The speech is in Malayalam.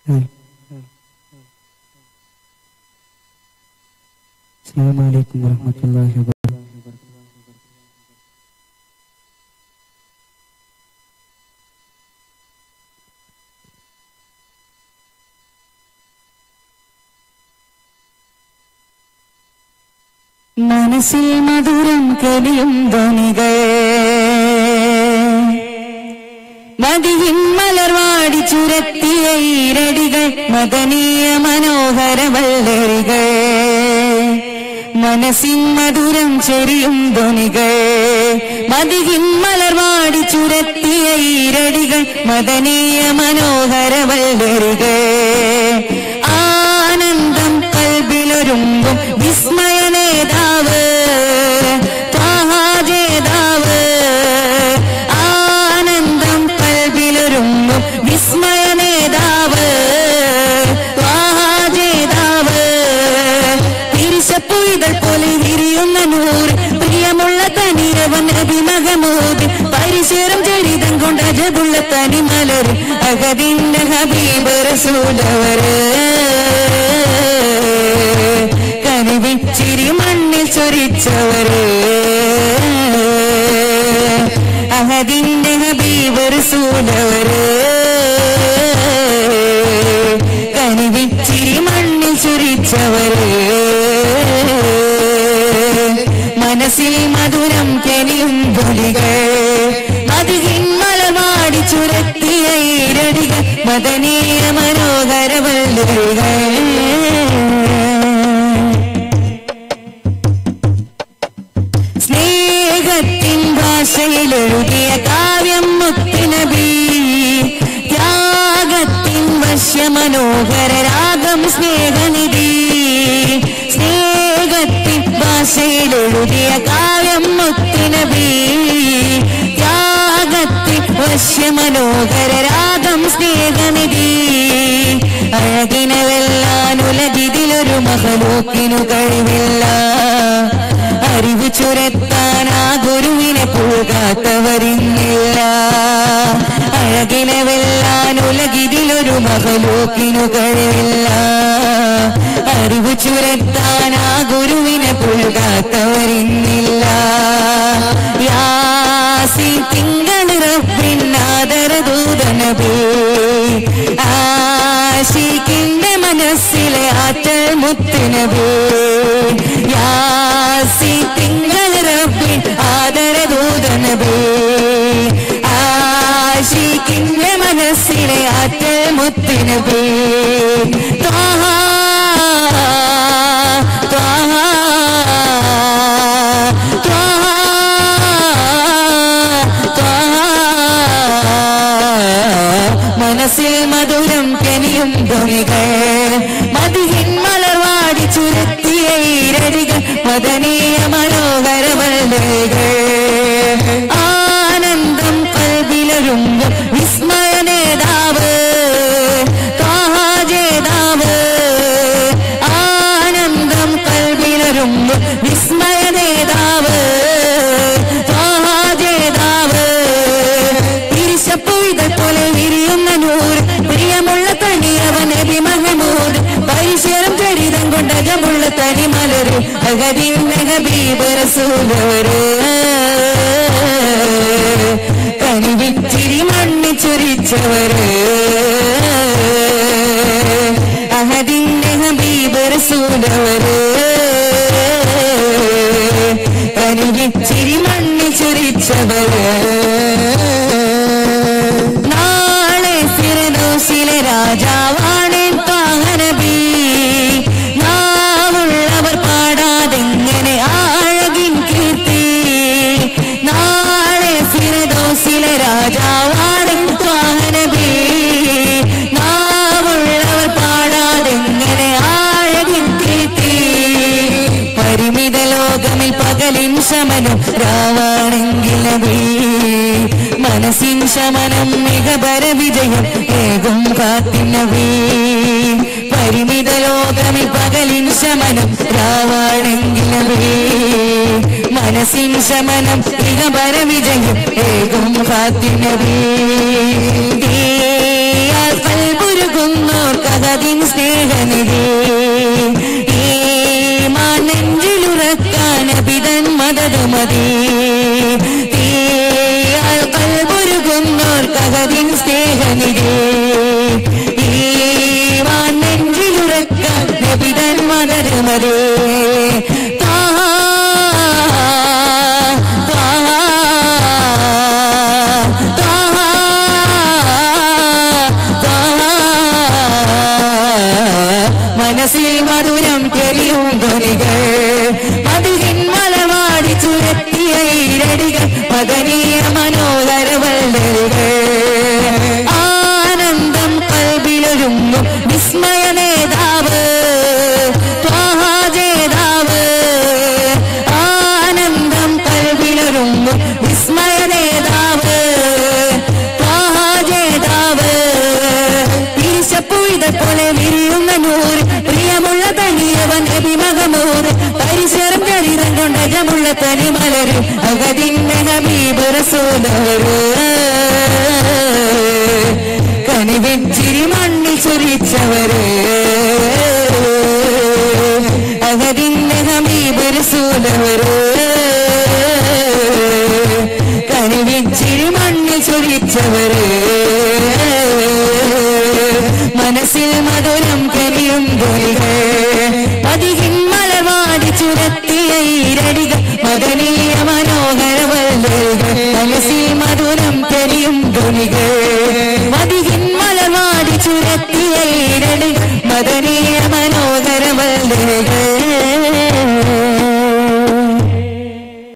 السلام عليكم ورحمة الله وبركاته മനസ്സിൽ മധുരം കലിയും ധ്വനികൾ മതിയും മലർവാടി ചുരത്തിയ ഈരടികൾ മദനീയ മനോഹര വല്ലരികൾ മനസ്സിൻ മധുരം ചെറിയും ധ്വനികൾ മതിയും മലർവാടി ചുരത്തിയ ഈരടികൾ മദനീയ മനോഹര വല്ലരികൾ ആനന്ദം കൽബിലൊരുമ്പും വിസ്മയ നേതാവ് ത്വാഹാജേതാവ് ആനന്ദം കൽബിലൊരുമ്പും വിസ്മയ നേതാവ് ത്വാഹാജേതാവ് തിരിശപ്പുയിതൾ പോലെ വിരിയുന്ന നൂറ് പ്രിയമുള്ള തനിരവൻ അഭിമകമോതി പരിശീലം ചരിതം കൊണ്ട് അജബുള്ള തനിമലർ അകതിന്റെ ഹബീബ് റസൂലവര് കനിവിച്ചിരി മണ്ണിൽ ചൊരിച്ചവര് അഹദിന്റെ ഹബീബ് റസൂലവര് കനിവിച്ചിരി മണ്ണിൽ ചൊരിച്ചവര് മനസ്സിൽ മധുരം കെനിയും തൊലികൾ മതികിൻ മലമാടി ചുരത്തിയ ഈരടികൾ മദനീയ മനോഹര വല്ലുകൾ സ്നേഹത്തിൻ ഭാഷയിൽ എഴുതിയ കാവ്യം മുത്തുനബി ത്യാഗത്തിൻ വശ്യമനോഹര രാഗം സ്നേഹനിധി സ്നേഹത്തിൻ ഭാഷയിൽ എഴുതിയ കാവ്യം മുത്തുനബി ത്യാഗത്തിൻ വശ്യമനോഹര രാഗം സ്നേഹനിധി അഴകിനെ വെല്ലാൻ ഉലകിതിലൊരു മഹലോക്കിനു കഴിവില്ല അറിവ് ചുരത്താൻ ആ ഗുരുവിനെ പോകാത്തവരിന്നില്ല അഴകിനെ വെല്ലാൻ ഉലകിതിലൊരു മഹലോക്കിനു കഴിവില്ല അറിവ് ചുരത്താൻ ആ ഗുരുവിനെ പോകാത്തവരിന്നില്ല യാസി തിങ്കൾ റബ്ബിന്നാദരദൂതനബേ ആശിക്കിന്റെ മനസ്സിലെ ആറ്റൽ മുത്തുനബേ യാസി തിങ്കൾ റബ്ബിൻ ആദരദൂതനബേ ആശിക്കിന്റെ മനസ്സിലെ ആറ്റൽ മുത്തുനബേ ത്വാഹ ത്വാഹ മനസ്സിൽ മധുരം കനിയും ധ്വനികൾ മതിഹിൻ മലർവാടി ചുരത്തിയ ഈരടികൾ മദനീയ മനോഹര വല്ലകൾ ആനന്ദം കൽവിലൊരുങ്കും വിസ്മയ നേതാവ് ത്വാഹാജേതാവ് ആനന്ദം കൽവിലൊരുങ്കും വിസ്മയ നേതാവ് ത്വാഹാജേതാവ് തിരിശപ്പുയിതൾ പോലെ വിരിയുന്ന നൂറ് പ്രിയമുള്ള തനിയവൻ നബി മഹമൂദ് പരിശീലം ചരിതം കൊണ്ട് അകമുള്ള തനിമലര് അഗതിന്റെ ഹബീബ് റസൂലവര് കനിവിച്ചിരി മണ്ണി ചൊരിച്ചവര് അഹദിന്റെ ഹബീബ് റസൂലവര് കനിവിച്ചിരി മണ്ണി ചൊരിച്ചവര് നാളെ ഫിറദോസിലെ രാജാവാണ് പാഹനബി നാവുള്ളവർ പാടാതെങ്ങനെ ആഴകിൻ കീർത്തി നാളെ ഫിറദോസിലെ രാജാവാണ് പാഹനബി നാവുള്ളവർ പാടാതെങ്ങനെ ആഴകിൻ കീർത്തി പരിമിത ലോകമിൽ പകലിൻ ശമനം രാവാണെങ്കിൽ നബി മനസ്സിൻ ശമനം മികപര വിജയം ഏകും കാത്തിനവി പരിമിത ലോകമിൽ പകലിൻ ശമനം രാവാണെങ്കിൽ നബി മനസ്സിൻ ശമനം മികപര വിജയം ഏകും കാത്തിനവി കൽപുരുകുന്നോർ അകതിൻ സ്നേഹനിധി ഈമാൻ നെഞ്ചിലുറക്കാൻ അഭിതൻ മദത് മതി തീയാൽ കൽപുരുകുന്നോർക്കകതിൻ സ്നേഹനിധി ഈമാൻ നെഞ്ചിലുറക്കാൻ അഭിതൻ മദത് മതി താ മനസ്സിൽ മധുരം തെളിയും ധ്വനികൾ മതിലിൻ മലവാടി ചുരത്തിയ ഈരടികൾ മകനീയ മനോഹര വല്ലരുകൾ ആനന്ദം കൽവിലൊരുങ്ങും വിസ്മയ നേതാവ് ത്വാഹാജേതാവ് ആനന്ദം കൽവിലൊരുങ്ങും വിസ്മയ നേതാവ് ത്വാഹാജേതാവ് തിരിച്ചപ്പുഴുത പോലെ വിരിയുന്ന നൂറ് പ്രിയമുള്ള തനിയവൻ അഭിമകമൂറ് പരിസരം ചരിതം കൊണ്ട ജമുള്ള തനിമലര് അകതിന്റെ ഹബീബ് റസൂലര് കനിവെച്ചിരി മണ്ണിൽ ചൊരിച്ചവര് അകതിന്റെ ഹബീബ് റസൂലവര് കനിവെച്ചിരി മണ്ണിൽ ചൊരിച്ചവര് മനസ്സിൽ മധുരം കരിയും തൊലികൾ പതികിൻ മലവാടി ചുരത്തിയ ഈരടികൾ മദനീയ മനോഹര വല്ലരുകൾ മനസ്സിൽ മധുരം കരിയും തൊലികൾ പതികിൻ മലവാടി ചുരത്തിയ ഈരടികൾ മദനീയ മനോഹര വല്ലരുകൾ